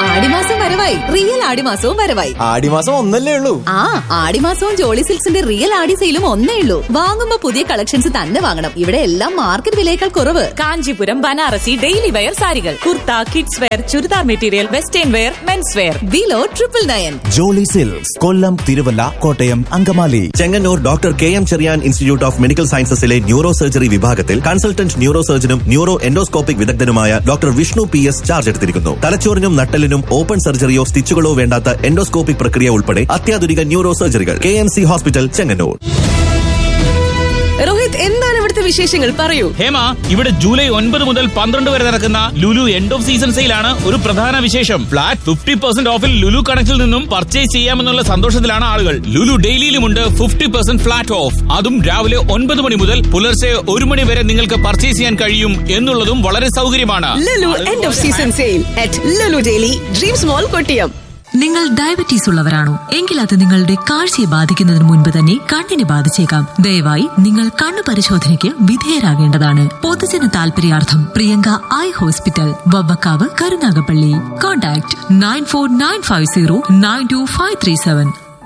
ആടിമാസം വരവായി റിയൽ ആടിമാസവും വരവായി ആടിമാസം ഒന്നല്ലേ ഉള്ളൂ ആ ആടിമാസവും ജോളി സിൽക്സിന്റെ റിയൽ ആടി സെയിലും ഒന്നേ ഉള്ളൂ വാങ്ങുമ്പോ പുതിയ കളക്ഷൻസ് തന്നെ വാങ്ങണം ഇവിടെ എല്ലാം മാർക്കറ്റ് വിലയേക്കാൾ കുറവ് കാഞ്ചീപുരം ബനാറസി ഡെയിലി വെയർ സാരികൾ kurta kids wear churidar material western wear men's wear below triple nine Jolly silks Kollam Thiruvalla Kottayam Angamaly Chengannur doctor K M Cherian institute of medical സയൻസസിലെ ന്യൂറോ സർജറി വിഭാഗത്തിൽ കൺസൾട്ടന്റ് ന്യൂറോ സർജനും ന്യൂറോ എൻഡോസ്കോപ്പിക് വിദഗ്ധനുമായ doctor Vishnu P S charge എടുത്തിരിക്കുന്നു തലച്ചോറിനും നട്ടലിനും ഓപ്പൺ സർജറിയോ സ്റ്റിച്ചുകളോ വേണ്ടാത്ത എൻഡോസ്കോപ്പിക് പ്രക്രിയ ഉൾപ്പെടെ അത്യാധുനിക ന്യൂറോ സർജറികൾ K M C hospital Chengannur Rohit എന്താണ് ഇവിടുത്തെ വിശേഷങ്ങൾ പറയൂ ഹേമ ഇവിടെ ജൂലൈ ഒൻപത് മുതൽ പന്ത്രണ്ട് വരെ നടക്കുന്ന ലുലു എൻഡ് ഓഫ് സീസൺ സെയിലാണ് ഒരു പ്രധാന വിശേഷം ഫ്ലാറ്റ് ഫിഫ്റ്റി പെർസെന്റ് ഓഫിൽ ലുലു കണക്റ്റിൽ നിന്നും പർച്ചേസ് ചെയ്യാമെന്നുള്ള സന്തോഷത്തിലാണ് ആളുകൾ ലുലു ഡെയിലിയിലുമുണ്ട് ഫിഫ്റ്റി പെർസെന്റ് ഫ്ലാറ്റ് ഓഫ് അതും രാവിലെ ഒൻപത് മണി മുതൽ പുലർച്ചെ ഒരു മണി വരെ നിങ്ങൾക്ക് പർച്ചേസ് ചെയ്യാൻ കഴിയും എന്നുള്ളതും വളരെ സൗകര്യമാണ് Lulu end of season sale at Lulu daily dreams mall Kottiyam നിങ്ങൾ ഡയബറ്റീസ് ഉള്ളവരാണോ എങ്കിൽ അത് നിങ്ങളുടെ കാഴ്ചയെ ബാധിക്കുന്നതിന് മുൻപ് തന്നെ കണ്ണിനെ ബാധിച്ചേക്കാം ദയവായി നിങ്ങൾ കണ്ണു പരിശോധനയ്ക്ക് വിധേയരാകേണ്ടതാണ് പൊതുജന താൽപര്യാർത്ഥം Priyanka eye hospital Vavvakkavu Karunagappally contact nine four nine five zero nine two five three seven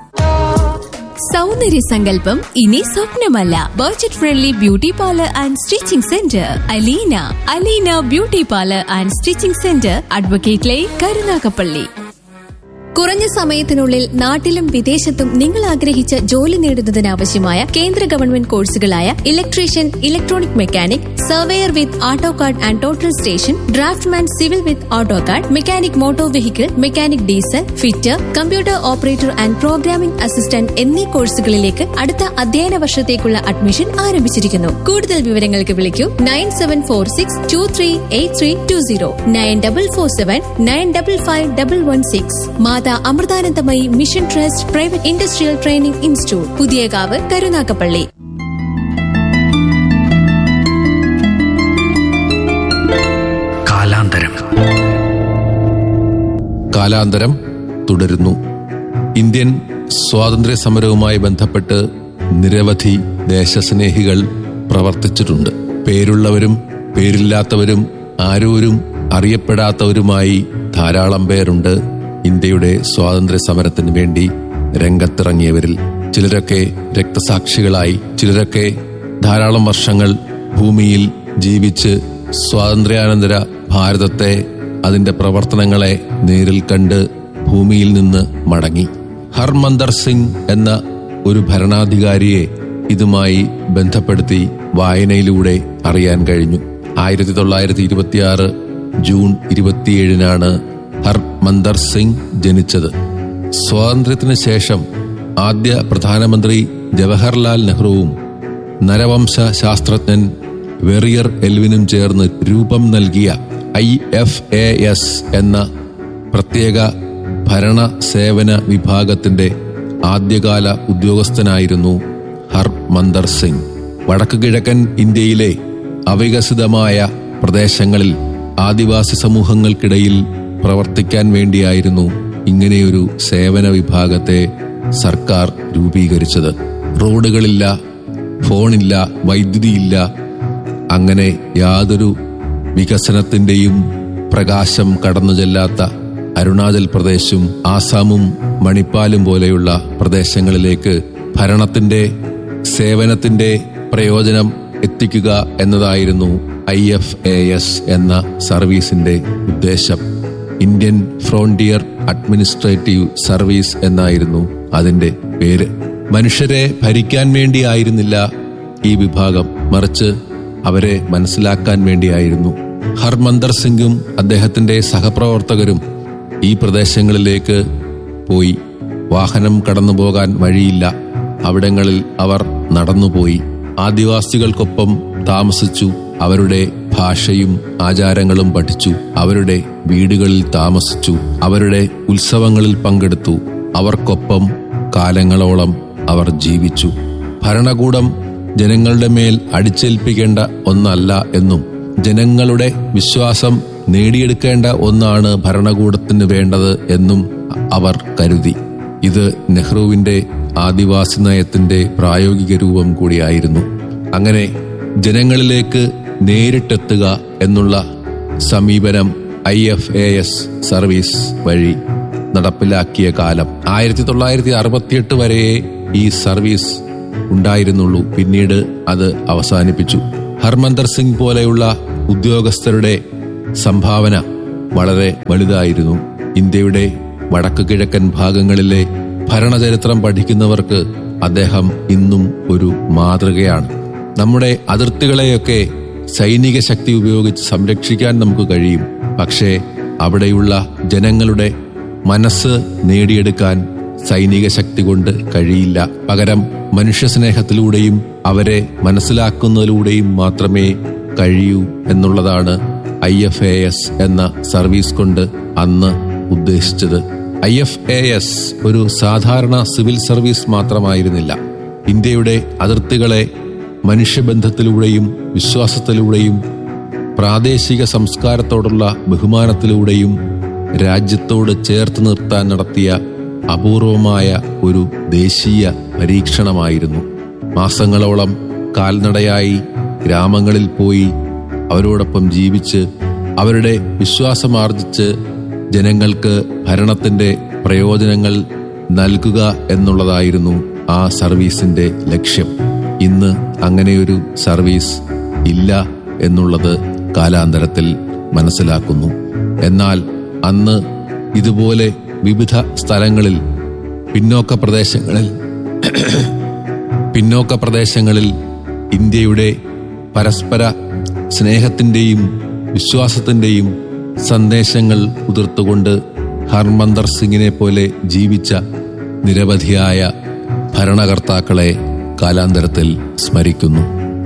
സൗന്ദര്യ സങ്കല്പം ഇനി സ്വപ്നമല്ല budget friendly beauty parlour and stitching centre Aleena Aleena beauty parlour and stitching centre advocate line Karunagappally കുറഞ്ഞ സമയത്തിനുള്ളിൽ നാട്ടിലും വിദേശത്തും നിങ്ങൾ ആഗ്രഹിച്ച ജോലി നേടുന്നതിനാവശ്യമായ കേന്ദ്ര ഗവൺമെന്റ് കോഴ്സുകളായ electrician electronic mechanic surveyor with AutoCAD and total station draftsman civil with AutoCAD mechanic motor vehicle mechanic diesel fitter computer operator and programming assistant എന്നീ കോഴ്സുകളിലേക്ക് അടുത്ത അധ്യയന വർഷത്തേക്കുള്ള അഡ്മിഷൻ ആരംഭിച്ചിരിക്കുന്നു കൂടുതൽ വിവരങ്ങൾക്ക് വിളിക്കൂ nine seven four six two three eight three two zero nine double four seven nine double five double one six Mata Amritanandamayi mission trust private industrial training institute Puthiyakavu Karunagappally കാലാന്തരം കാലാന്തരം തുടരുന്നു ഇന്ത്യൻ സ്വാതന്ത്ര്യ സമരവുമായി ബന്ധപ്പെട്ട് നിരവധി ദേശസ്നേഹികൾ പ്രവർത്തിച്ചിട്ടുണ്ട് പേരുള്ളവരും പേരില്ലാത്തവരും ആരോരും അറിയപ്പെടാത്തവരുമായി ധാരാളം പേരുണ്ട് ഇന്ത്യയുടെ സ്വാതന്ത്ര്യ സമരത്തിന് വേണ്ടി രംഗത്തിറങ്ങിയവരിൽ ചിലരൊക്കെ രക്തസാക്ഷികളായി ചിലരൊക്കെ ധാരാളം വർഷങ്ങൾ ഭൂമിയിൽ ജീവിച്ച് സ്വാതന്ത്ര്യാനന്തര ഭാരതത്തെ അതിന്റെ പ്രവർത്തനങ്ങളെ നേരിൽ കണ്ട് ഭൂമിയിൽ നിന്ന് മടങ്ങി ഹർമന്ദർ സിംഗ് എന്ന ഒരു ഭരണാധികാരിയെ ഇതുമായി ബന്ധപ്പെടുത്തി വായനയിലൂടെ അറിയാൻ കഴിഞ്ഞു ആയിരത്തി തൊള്ളായിരത്തി ഇരുപത്തിയാറ് ജൂൺ ഇരുപത്തിയേഴിനാണ് ഹർമന്ദർ സിംഗ് ജനിച്ചത് സ്വാതന്ത്ര്യത്തിന് ശേഷം ആദ്യ പ്രധാനമന്ത്രി ജവഹർലാൽ നെഹ്റുവും നരവംശ ശാസ്ത്രജ്ഞൻ വെറിയർ എൽവിനും ചേർന്ന് രൂപം നൽകിയ ഐ എഫ് എ എസ് എന്ന പ്രത്യേക ഭരണ സേവന വിഭാഗത്തിന്റെ ആദ്യകാല ഉദ്യോഗസ്ഥനായിരുന്നു ഹർമന്ദർ സിംഗ് വടക്കു കിഴക്കൻ ഇന്ത്യയിലെ അവികസിതമായ പ്രദേശങ്ങളിൽ ആദിവാസി സമൂഹങ്ങൾക്കിടയിൽ പ്രവർത്തിക്കാൻ വേണ്ടിയായിരുന്നു ഇങ്ങനെയൊരു സേവന വിഭാഗത്തെ സർക്കാർ രൂപീകരിച്ചത് റോഡുകളില്ല ഫോണില്ല വൈദ്യുതിയില്ല അങ്ങനെ യാതൊരു വികസനത്തിന്റെയും പ്രകാശം കടന്നു ചെല്ലാത്ത അരുണാചൽ പ്രദേശും ആസാമും മണിപ്പാലും പോലെയുള്ള പ്രദേശങ്ങളിലേക്ക് ഭരണത്തിന്റെ സേവനത്തിന്റെ പ്രയോജനം എത്തിക്കുക എന്നതായിരുന്നു ഐ എഫ് എ എസ് എന്ന സർവീസിന്റെ ഉദ്ദേശം ഇന്ത്യൻ ഫ്രോണ്ടിയർ അഡ്മിനിസ്ട്രേറ്റീവ് സർവീസ് എന്നായിരുന്നു അതിന്റെ പേര് മനുഷ്യരെ ഭരിക്കാൻ വേണ്ടിയായിരുന്നില്ല ഈ വിഭാഗം മറിച്ച് അവരെ മനസ്സിലാക്കാൻ വേണ്ടിയായിരുന്നു ഹർമന്ദർ സിംഗും അദ്ദേഹത്തിന്റെ സഹപ്രവർത്തകരും ഈ പ്രദേശങ്ങളിലേക്ക് പോയി വാഹനം കടന്നുപോകാൻ വഴിയില്ല അവിടങ്ങളിൽ അവർ നടന്നുപോയി ആദിവാസികൾക്കൊപ്പം താമസിച്ചു അവരുടെ ഭാഷയും ആചാരങ്ങളും പഠിച്ചു അവരുടെ വീടുകളിൽ താമസിച്ചു അവരുടെ ഉത്സവങ്ങളിൽ പങ്കെടുത്തു അവർക്കൊപ്പം കാലങ്ങളോളം അവർ ജീവിച്ചു ഭരണകൂടം ജനങ്ങളുടെ മേൽ അടിച്ചേൽപ്പിക്കേണ്ട ഒന്നല്ല എന്നും ജനങ്ങളുടെ വിശ്വാസം നേടിയെടുക്കേണ്ട ഒന്നാണ് ഭരണകൂടത്തിന് വേണ്ടത് എന്നും അവർ കരുതി ഇത് നെഹ്റുവിന്റെ ആദിവാസി നയത്തിന്റെ പ്രായോഗിക രൂപം കൂടിയായിരുന്നു അങ്ങനെ ജനങ്ങളിലേക്ക് നേരിട്ടെത്തുക എന്നുള്ള സമീപനം I F A S service വഴി നടപ്പിലാക്കിയ കാലം ആയിരത്തി തൊള്ളായിരത്തി അറുപത്തിയെട്ട് വരെ ഈ സർവീസ് ഉണ്ടായിരുന്നുള്ളൂ പിന്നീട് അത് അവസാനിപ്പിച്ചു ഹർമന്ദർ സിംഗ് പോലെയുള്ള ഉദ്യോഗസ്ഥരുടെ സംഭാവന വളരെ വലുതായിരുന്നു ഇന്ത്യയുടെ വടക്കു കിഴക്കൻ ഭാഗങ്ങളിലെ ഭരണചരിത്രം പഠിക്കുന്നവർക്ക് അദ്ദേഹം ഇന്നും ഒരു മാതൃകയാണ് നമ്മുടെ അതിർത്തികളെയൊക്കെ സൈനിക ശക്തി ഉപയോഗിച്ച് സംരക്ഷിക്കാൻ നമുക്ക് കഴിയും പക്ഷേ അവിടെയുള്ള ജനങ്ങളുടെ മനസ്സ് നേടിയെടുക്കാൻ സൈനിക ശക്തി കൊണ്ട് കഴിയില്ല പകരം മനുഷ്യസ്നേഹത്തിലൂടെയും അവരെ മനസ്സിലാക്കുന്നതിലൂടെയും മാത്രമേ കഴിയൂ എന്നുള്ളതാണ് ഐ എഫ് എ എസ് എന്ന സർവീസ് കൊണ്ട് അന്ന് ഉദ്ദേശിച്ചത് ഐ എഫ് എ എസ് ഒരു സാധാരണ സിവിൽ സർവീസ് മാത്രമായിരുന്നില്ല ഇന്ത്യയുടെ അതിർത്തികളെ മനുഷ്യബന്ധത്തിലൂടെയും വിശ്വാസത്തിലൂടെയും പ്രാദേശിക സംസ്കാരത്തോടുള്ള ബഹുമാനത്തിലൂടെയും രാജ്യത്തോട് ചേർത്ത് നിർത്താൻ നടത്തിയ അപൂർവമായ ഒരു ദേശീയ പരീക്ഷണമായിരുന്നു മാസങ്ങളോളം കാൽനടയായി ഗ്രാമങ്ങളിൽ പോയി അവരോടൊപ്പം ജീവിച്ച് അവരുടെ വിശ്വാസമാർജിച്ച് ജനങ്ങൾക്ക് ഭരണത്തിന്റെ പ്രയോജനങ്ങൾ നൽകുക എന്നുള്ളതായിരുന്നു ആ സർവീസിന്റെ ലക്ഷ്യം ഇന്ന് അങ്ങനെയൊരു സർവീസ് ഇല്ല എന്നുള്ളത് കാലാന്തരത്തിൽ മനസ്സിലാക്കുന്നു എന്നാൽ അന്ന് ഇതുപോലെ വിവിധ സ്ഥലങ്ങളിൽ പിന്നോക്ക പ്രദേശങ്ങളിൽ പിന്നോക്ക പ്രദേശങ്ങളിൽ ഇന്ത്യയുടെ പരസ്പര സ്നേഹത്തിന്റെയും വിശ്വാസത്തിന്റെയും സന്ദേശങ്ങൾ ഉതിർത്തുകൊണ്ട് ഹർമന്ദർ സിംഗിനെ പോലെ ജീവിച്ച നിരവധിയായ ഭരണകർത്താക്കളെ കാലാന്തരത്തിൽ സ്മരിക്കുന്നു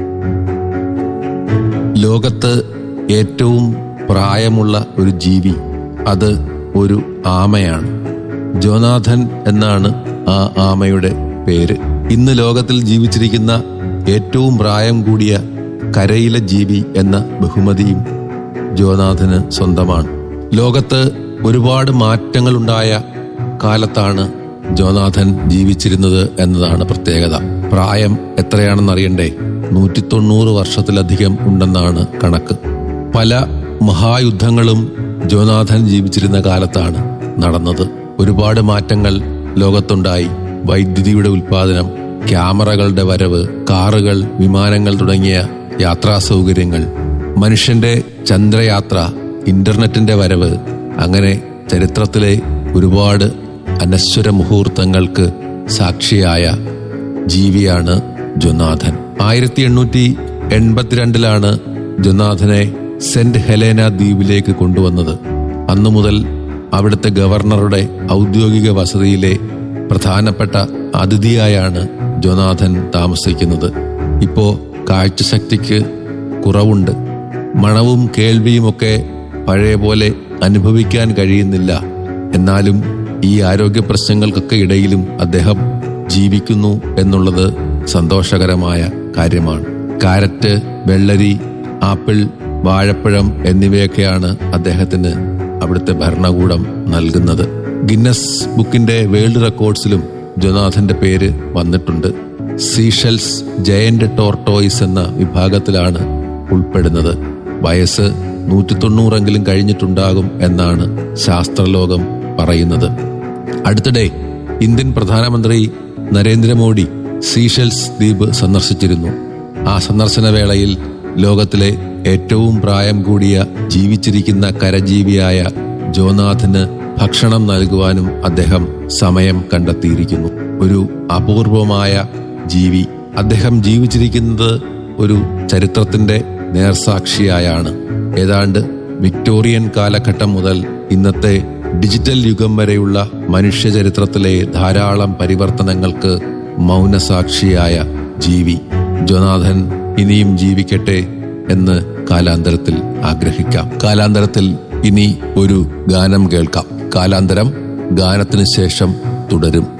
ലോകത്ത് ഏറ്റവും പ്രായമുള്ള ഒരു ജീവി അത് ഒരു ആമയാണ് ജോനാഥൻ എന്നാണ് ആ ആമയുടെ പേര് ഇന്ന് ലോകത്തിൽ ജീവിച്ചിരിക്കുന്ന ഏറ്റവും പ്രായം കൂടിയ കരയിലെ ജീവി എന്ന ബഹുമതിയും ജോനാഥന് സ്വന്തമാണ് ലോകത്ത് ഒരുപാട് മാറ്റങ്ങളുണ്ടായ കാലത്താണ് ജോനാഥൻ ജീവിച്ചിരുന്നത് എന്നതാണ് പ്രത്യേകത പ്രായം എത്രയാണെന്ന് അറിയണ്ടേ നൂറ്റി തൊണ്ണൂറ് വർഷത്തിലധികം ഉണ്ടെന്നാണ് കണക്ക് പല മഹായുദ്ധങ്ങളും ജോനാഥൻ ജീവിച്ചിരുന്ന കാലത്താണ് നടന്നത് ഒരുപാട് മാറ്റങ്ങൾ ലോകത്തുണ്ടായി വൈദ്യുതിയുടെ ഉൽപാദനം ക്യാമറകളുടെ വരവ് കാറുകൾ വിമാനങ്ങൾ തുടങ്ങിയ യാത്രാ സൗകര്യങ്ങൾ മനുഷ്യന്റെ ചന്ദ്രയാത്ര ഇന്റർനെറ്റിന്റെ വരവ് അങ്ങനെ ചരിത്രത്തിലെ ഒരുപാട് അനശ്വര മുഹൂർത്തങ്ങൾക്ക് സാക്ഷിയായ ജീവിയാണ് ജൊനാഥൻ ആയിരത്തി എണ്ണൂറ്റി എൺപത്തിരണ്ടിലാണ് ജൊനാഥനെ സെന്റ് ഹെലേന ദ്വീപിലേക്ക് കൊണ്ടുവന്നത് അന്നു മുതൽ അവിടുത്തെ ഗവർണറുടെ ഔദ്യോഗിക വസതിയിലെ പ്രധാനപ്പെട്ട അതിഥിയായാണ് ജൊനാഥൻ താമസിക്കുന്നത് ഇപ്പോ കാഴ്ചശക്തിക്ക് കുറവുണ്ട് മണവും കേൾവിയുമൊക്കെ പഴയ പോലെ അനുഭവിക്കാൻ കഴിയുന്നില്ല എന്നാലും ഈ ആരോഗ്യ പ്രശ്നങ്ങൾക്കൊക്കെ ഇടയിലും അദ്ദേഹം ജീവിക്കുന്നു എന്നുള്ളത് സന്തോഷകരമായ കാര്യമാണ് കാരറ്റ് വെള്ളരി ആപ്പിൾ വാഴപ്പഴം എന്നിവയൊക്കെയാണ് അദ്ദേഹത്തിന് അവിടുത്തെ ഭരണകൂടം നൽകുന്നത് ഗിന്നസ് ബുക്കിന്റെ വേൾഡ് റെക്കോർഡ്സിലും ജൊനാഥന്റെ പേര് വന്നിട്ടുണ്ട് സീഷൽസ് ജയന്റ് ടോർട്ടോയ്സ് എന്ന വിഭാഗത്തിലാണ് ഉൾപ്പെടുന്നത് വയസ്സ് നൂറ്റി തൊണ്ണൂറെങ്കിലും കഴിഞ്ഞിട്ടുണ്ടാകും എന്നാണ് ശാസ്ത്രലോകം പറയുന്നത് അടുത്തിടെ ഇന്ത്യൻ പ്രധാനമന്ത്രി നരേന്ദ്രമോദി സീഷൽസ് ദ്വീപ് സന്ദർശിച്ചിരുന്നു ആ സന്ദർശന വേളയിൽ ലോകത്തിലെ ഏറ്റവും പ്രായം കൂടിയ ജീവിച്ചിരിക്കുന്ന കരജീവിയായ ജോനാഥന് ഭക്ഷണം നൽകുവാനും അദ്ദേഹം സമയം കണ്ടെത്തിയിരിക്കുന്നു ഒരു അപൂർവമായ ജീവി അദ്ദേഹം ജീവിച്ചിരിക്കുന്നത് ഒരു ചരിത്രത്തിന്റെ നേർസാക്ഷിയായാണ് ഏതാണ്ട് വിക്ടോറിയൻ കാലഘട്ടം മുതൽ ഇന്നത്തെ ഡിജിറ്റൽ യുഗം വരെയുള്ള മനുഷ്യ ചരിത്രത്തിലെ ധാരാളം പരിവർത്തനങ്ങൾക്ക് മൗനസാക്ഷിയായ ജീവി ജോനാഥൻ ഇനിയും ജീവിക്കട്ടെ എന്ന് കാലാന്തരത്തിൽ ആഗ്രഹിക്കാം കാലാന്തരത്തിൽ ഇനി ഒരു ഗാനം കേൾക്കാം കാലാന്തരം ഗാനത്തിന് ശേഷം തുടരും